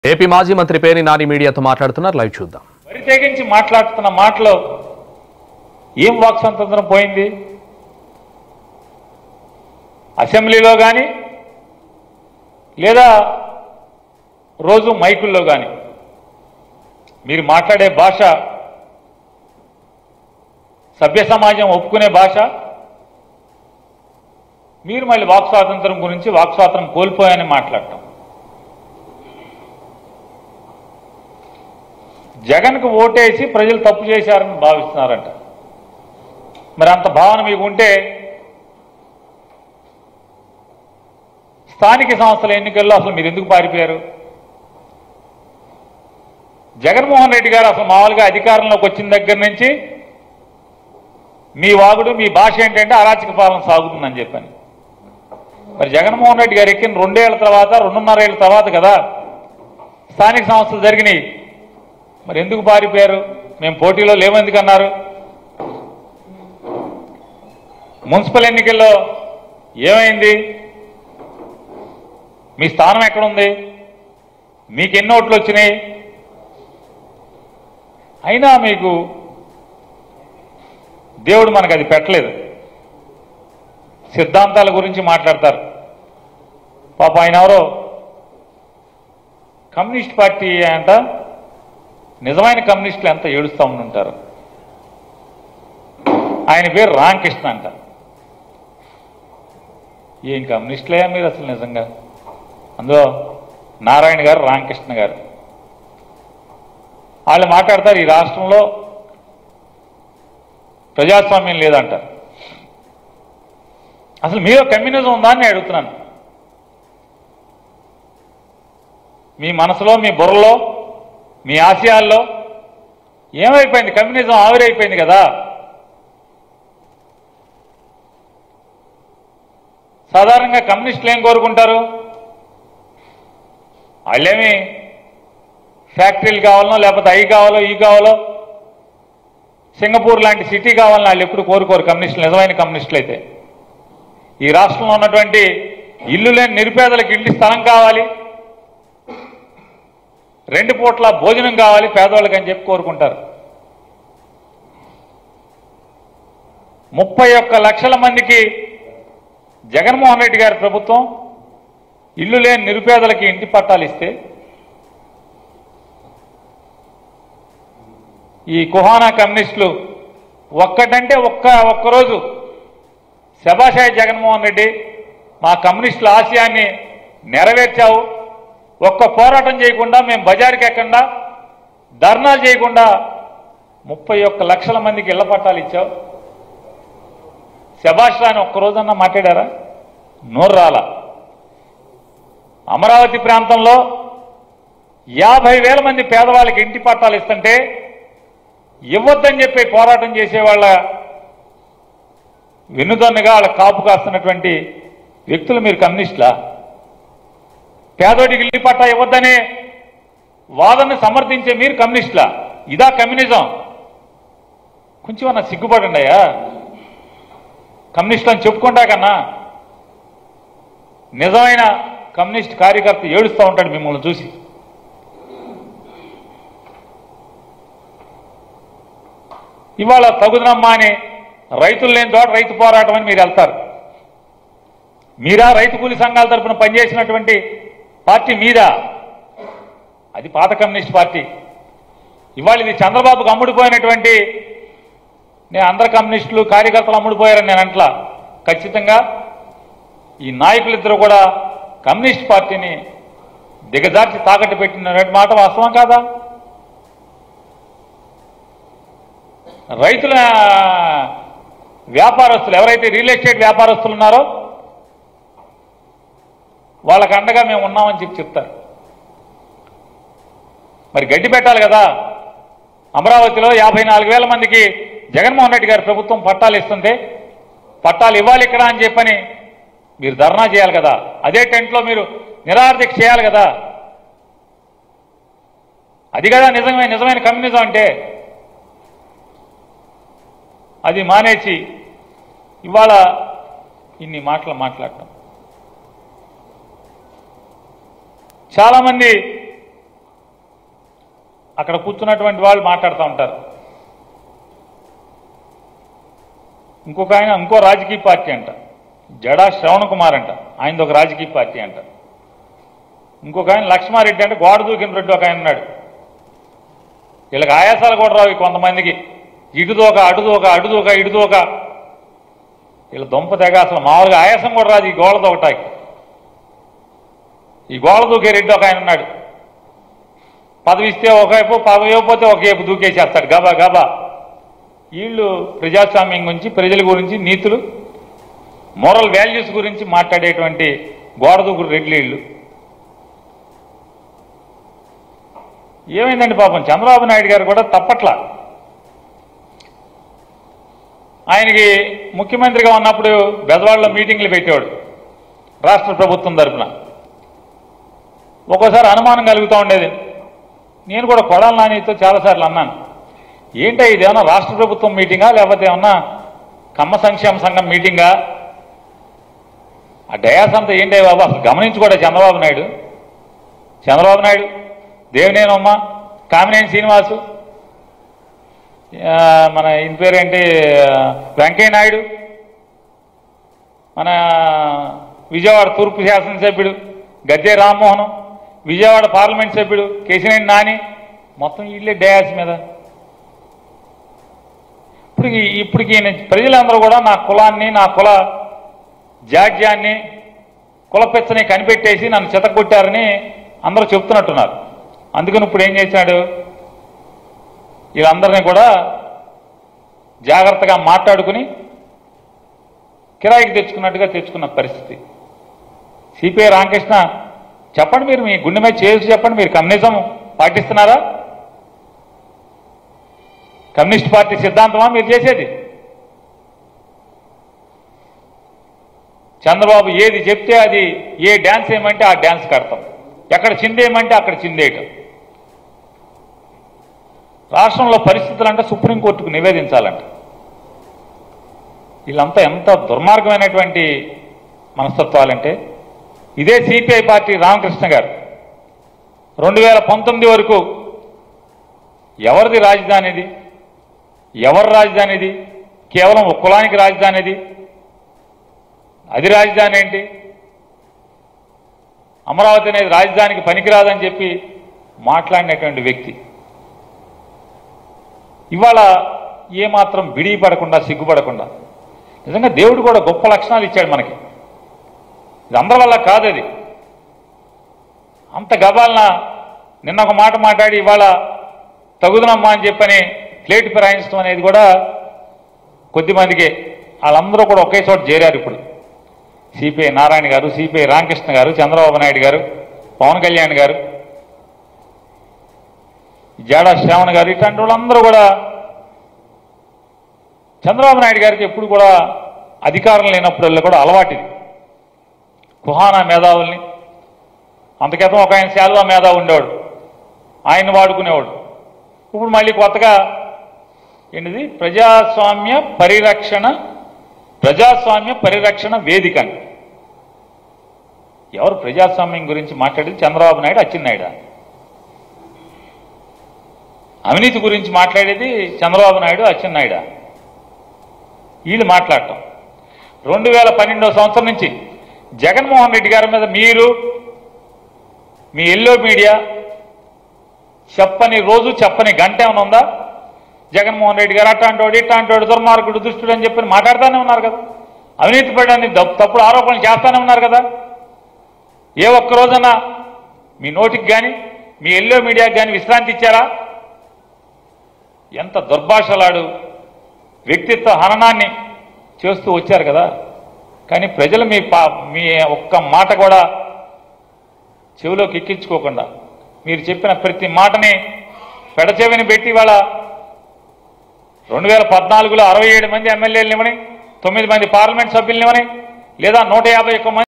AP మాజీ మంత్రి పేర్ని నాని మీడియాతో మాట్లాడుతున్నారు లైవ్ చూద్దాం వరి తెగించి మాట్లాడుతున్న మాటలో ఏం వాక్ స్వాతంత్రం పోయింది అసెంబ్లీలో కానీ లేదా రోజు మైకుల్లో కానీ మీరు మాట్లాడే భాష సభ్య సమాజం ఒప్పుకునే భాష మీరు మళ్ళీ వాక్ స్వాతంత్రం గురించి వాక్ స్వాతంత్రం కోల్పోయాని మాట్లాడటం జగన్కు ఓటేసి ప్రజలు తప్పు చేశారని భావిస్తున్నారంట మరి అంత భావన మీకు ఉంటే స్థానిక సంస్థల ఎన్నికల్లో అసలు మీరు ఎందుకు పారిపోయారు జగన్మోహన్ రెడ్డి గారు అసలు మామూలుగా అధికారంలోకి వచ్చిన దగ్గర నుంచి మీ వాగుడు మీ భాష ఏంటంటే అరాచక పాలన సాగుతుందని చెప్పాను మరి జగన్మోహన్ రెడ్డి గారు ఎక్కిన రెండేళ్ల తర్వాత రెండున్నర ఏళ్ళ తర్వాత కదా స్థానిక సంస్థలు జరిగినాయి మరి ఎందుకు పారిపోయారు మేము పోటీలో లేవెందుకు అన్నారు మున్సిపల్ ఎన్నికల్లో ఏమైంది మీ స్థానం ఎక్కడుంది మీకు ఎన్ని ఓట్లు వచ్చినాయి అయినా మీకు దేవుడు మనకు అది పెట్టలేదు సిద్ధాంతాల గురించి మాట్లాడతారు పాప ఆయన ఎవరో కమ్యూనిస్ట్ పార్టీ అంట నిజమైన కమ్యూనిస్టులు ఎంత ఏడుస్తూ ఉంటుంటారు ఆయన పేరు రామకృష్ణ అంట ఏం కమ్యూనిస్టులే మీరు అసలు నిజంగా అందులో నారాయణ గారు రామకృష్ణ గారు వాళ్ళు మాట్లాడతారు ఈ రాష్ట్రంలో ప్రజాస్వామ్యం లేదంటారు అసలు మీలో కమ్యూనిజం ఉందా అని నేను అడుగుతున్నాను మీ మనసులో మీ బుర్రలో మీ ఆశయాల్లో ఏమైపోయింది కమ్యూనిజం ఆవిరైపోయింది కదా సాధారణంగా కమ్యూనిస్టులు ఏం కోరుకుంటారు వాళ్ళేమి ఫ్యాక్టరీలు కావాలనో లేకపోతే అవి కావాలో ఈ కావాలో సింగపూర్ లాంటి సిటీ కావాలని వాళ్ళు ఎప్పుడు కోరుకోరు కమ్యూనిస్టులు నిజమైన కమ్యూనిస్టులు అయితే ఈ రాష్ట్రంలో ఉన్నటువంటి ఇల్లు లేని నిరుపేదలకు ఇంటి స్థలం కావాలి రెండు పూట్ల భోజనం కావాలి పేదవాళ్ళకి అని చెప్పి కోరుకుంటారు ముప్పై ఒక్క లక్షల మందికి జగన్మోహన్ రెడ్డి గారి ప్రభుత్వం ఇల్లు లేని నిరుపేదలకి ఇంటి పట్టాలు ఇస్తే ఈ కుహానా కమ్యూనిస్టులు ఒక్కటంటే ఒక్క ఒక్కరోజు శభాషాయి జగన్మోహన్ రెడ్డి మా కమ్యూనిస్టుల ఆశయాన్ని నెరవేర్చావు ఒక్క పోరాటం చేయకుండా మేము బజారుకి ఎక్కకుండా ధర్నాలు చేయకుండా ముప్పై ఒక్క లక్షల మందికి ఇళ్ల పట్టాలు ఇచ్చావు శభాష్ అని ఒక్క రోజన్నా మాట్లాడారా నోరు రాలా అమరావతి ప్రాంతంలో యాభై వేల మంది పేదవాళ్ళకి ఇంటి పట్టాలు ఇస్తుంటే ఇవ్వద్దని చెప్పి పోరాటం చేసేవాళ్ళ వెన్నుదన్నుగా వాళ్ళ కాపు కాస్తున్నటువంటి వ్యక్తులు మీరు కమ్యూనిస్టులా పేదోడికి ఇల్లు పట్టా ఇవ్వద్దనే వాదనని సమర్థించే మీరు కమ్యూనిస్టులా ఇదా కమ్యూనిజం కొంచెం అన్న సిగ్గుపడండి అయ్యా కమ్యూనిస్టులు అని చెప్పుకుంటా కన్నా నిజమైన కమ్యూనిస్ట్ కార్యకర్త ఏడుస్తూ ఉంటాడు మిమ్మల్ని చూసి ఇవాళ తగుదనమ్మా అని రైతులు లేని చోట రైతు పోరాటం అని మీరు వెళ్తారు మీరా రైతు కూలి సంఘాల తరపున పనిచేసినటువంటి పార్టీ మీదా అది పాత కమ్యూనిస్ట్ పార్టీ ఇవాళ ఇది చంద్రబాబుకు అమ్ముడిపోయినటువంటి నేను అందరు కమ్యూనిస్టులు కార్యకర్తలు అమ్ముడిపోయారని నేను అంట్లా ఖచ్చితంగా ఈ నాయకులిద్దరూ కూడా కమ్యూనిస్ట్ పార్టీని దిగజార్చి తాకట్టు పెట్టిన మాట వాస్తవం కాదా రైతుల వ్యాపారస్తులు ఎవరైతే రియల్ ఎస్టేట్ వ్యాపారస్తులు ఉన్నారో వాళ్ళకి అండగా మేము ఉన్నామని చెప్పి చెప్తారు మరి గడ్డి పెట్టాలి కదా అమరావతిలో యాభై నాలుగు వేల మందికి జగన్మోహన్ రెడ్డి గారి ప్రభుత్వం పట్టాలు ఇస్తుంటే పట్టాలు ఇవ్వాలి ఇక్కడ అని చెప్పని మీరు ధర్నా చేయాలి కదా అదే టెంట్లో మీరు నిరార్థక చేయాలి కదా అది కదా నిజమైన నిజమైన కమ్యూనిజం అంటే అది మానేసి ఇవాళ ఇన్ని మాటలు మాట్లాడటం చాలామంది అక్కడ కూర్చున్నటువంటి వాళ్ళు మాట్లాడుతూ ఉంటారు ఇంకొక ఆయన ఇంకో రాజకీయ పార్టీ అంట జడా శ్రవణ్ కుమార్ అంట ఆయనది ఒక రాజకీయ పార్టీ అంట ఇంకొక ఆయన లక్ష్మారెడ్డి అంటే గోడ దూకిన రెడ్డి ఒక ఆయన ఉన్నాడు వీళ్ళకి ఆయాసాలు కూడా రావు ఈ కొంతమందికి ఇటుదోక అటుదోక అటుదోక ఇటుదోక వీళ్ళ దుంప తెగ అసలు మామూలుగా ఆయాసం కూడా రాదు ఈ గోడ దూకటానికి ఈ గోడ దూకే రెడ్డి ఒక ఆయన ఉన్నాడు పదవి ఇస్తే ఒకవైపు పదవి ఇవ్వకపోతే ఒకవైపు దూకేసేస్తాడు గబా గబా వీళ్ళు ప్రజాస్వామ్యం గురించి ప్రజల గురించి నీతులు మోరల్ వాల్యూస్ గురించి మాట్లాడేటువంటి గోడదూకుడు రెడ్లు వీళ్ళు ఏమైందండి పాపం చంద్రబాబు నాయుడు గారు కూడా తప్పట్లా ఆయనకి ముఖ్యమంత్రిగా ఉన్నప్పుడు బెజవాడలో మీటింగ్లు పెట్టేవాడు రాష్ట్ర ప్రభుత్వం తరఫున ఒక్కోసారి అనుమానం కలుగుతూ ఉండేది నేను కూడా కొడాల నానితో చాలాసార్లు అన్నాను ఏంటో ఇది ఏమన్నా రాష్ట్ర ప్రభుత్వం మీటింగా లేకపోతే ఏమన్నా కమ్మ సంక్షేమ సంఘం మీటింగా ఆ డయాస్ అంతా ఏంటి బాబు అసలు గమనించి కూడా చంద్రబాబు నాయుడు చంద్రబాబు నాయుడు దేవినేనమ్మ కామినేని శ్రీనివాసు ఆ, మన ఇంటి పేరేంటి ఆ, వెంకయ్య నాయుడు మన విజయవాడ తూర్పు శాసనసభ్యుడు గద్దె రామ్మోహనం విజయవాడ పార్లమెంట్ సభ్యుడు కేశినేని నాని మొత్తం వీళ్ళే డయాస్ మీద ఇప్పుడు ఈ- ఇప్పుడు ఈయన ప్రజలందరూ కూడా నా కులాన్ని నా కుల జాడ్యాన్ని కులపెచ్చని కనిపెట్టేసి నన్ను చెతకొట్టారని అందరూ చెప్తున్నట్టున్నారు అందుకని ఇప్పుడు ఏం చేశాడు వీళ్ళందరినీ కూడా జాగ్రత్తగా మాట్లాడుకుని కిరాయికి తెచ్చుకున్నట్టుగా తెచ్చుకున్న పరిస్థితి సిపిఐ రామకృష్ణ చెప్పండి మీరు మీ గుండె మీద చేసి చెప్పండి మీరు కమ్యూనిజం పాటిస్తున్నారా కమ్యూనిస్ట్ పార్టీ సిద్ధాంతమా మీరు చేసేది చంద్రబాబు ఏది చెప్తే అది ఏ డ్యాన్స్ ఏమంటే ఆ డ్యాన్స్ కడతాం ఎక్కడ చిందేయమంటే అక్కడ చిందేయటం రాష్ట్రంలో పరిస్థితులు అంటే సుప్రీంకోర్టుకు నివేదించాలంట వీళ్ళంతా ఎంత దుర్మార్గమైనటువంటి మనస్తత్వాలంటే ఇదే సిపిఐ పార్టీ రామకృష్ణ గారు రెండు వేల పంతొమ్మిది వరకు ఎవరిది రాజధానిది ఎవరి రాజధానిది కేవలం ఒక కులానికి రాజధానిది అది రాజధాని ఏంటి అమరావతి అనేది రాజధానికి పనికిరాదని చెప్పి మాట్లాడినటువంటి వ్యక్తి ఇవాళ ఏమాత్రం బిడి పడకుండా సిగ్గుపడకుండా నిజంగా దేవుడు కూడా గొప్ప లక్షణాలు ఇచ్చాడు మనకి ఇది అందరి వల్ల కాదు అది అంత గబాలన నిన్న ఒక మాట మాట్లాడి ఇవాళ తగుదనమ్మా అని చెప్పని ప్లేట్ ఫిరాయించడం అనేది కూడా కొద్దిమందికే వాళ్ళందరూ కూడా ఒకే చోట చేరారు ఇప్పుడు సిపిఐ నారాయణ గారు సిపిఐ రామకృష్ణ గారు చంద్రబాబు నాయుడు గారు పవన్ కళ్యాణ్ గారు జాడా శ్రావణ్ గారు ఇట్లాంటి వాళ్ళందరూ కూడా చంద్రబాబు నాయుడు గారికి ఎప్పుడు కూడా అధికారం లేనప్పుడల్లా కూడా అలవాటిది కుహానా మేధావుల్ని అంతకేతం ఒక ఆయన శాల్వా మేధావు ఉండేవాడు ఆయన వాడుకునేవాడు ఇప్పుడు మళ్ళీ కొత్తగా ఏంటిది ప్రజాస్వామ్య పరిరక్షణ ప్రజాస్వామ్య పరిరక్షణ వేదిక అని ఎవరు ప్రజాస్వామ్యం గురించి మాట్లాడేది చంద్రబాబు నాయుడు అచ్చెన్నాయుడు అవినీతి గురించి మాట్లాడేది చంద్రబాబు నాయుడు అచ్చెన్నాయుడు వీళ్ళు మాట్లాడటం రెండు వేల పన్నెండవ సంవత్సరం నుంచి జగన్మోహన్ రెడ్డి గారి మీద మీరు మీ ఎల్లో మీడియా చెప్పని రోజు చెప్పని గంట ఏమైనా ఉందా జగన్మోహన్ రెడ్డి గారు అట్లాంటోడు ఇట్లాంటోడు దుర్మార్గుడు దుష్టుడు అని చెప్పి మాట్లాడుతూనే ఉన్నారు కదా అవినీతి పడని తప్పుడు ఆరోపణలు చేస్తానే ఉన్నారు కదా ఏ ఒక్క రోజన్నా మీ నోటికి కానీ మీ ఎల్లో మీడియాకి కానీ విశ్రాంతి ఇచ్చారా ఎంత దుర్భాషలాడు వ్యక్తిత్వ హననాన్ని చేస్తూ వచ్చారు కదా కానీ ప్రజలు మీ పా మీ ఒక్క మాట కూడా చెవిలోకి ఎక్కించుకోకుండా మీరు చెప్పిన ప్రతి మాటని పెడచెవిని పెట్టి వాళ్ళ రెండు వేల పద్నాలుగులో అరవై ఏడు మంది ఎమ్మెల్యేలు ఇవ్వని తొమ్మిది మంది పార్లమెంట్ సభ్యులు ఇవ్వని లేదా నూట యాభై ఒక్క మంది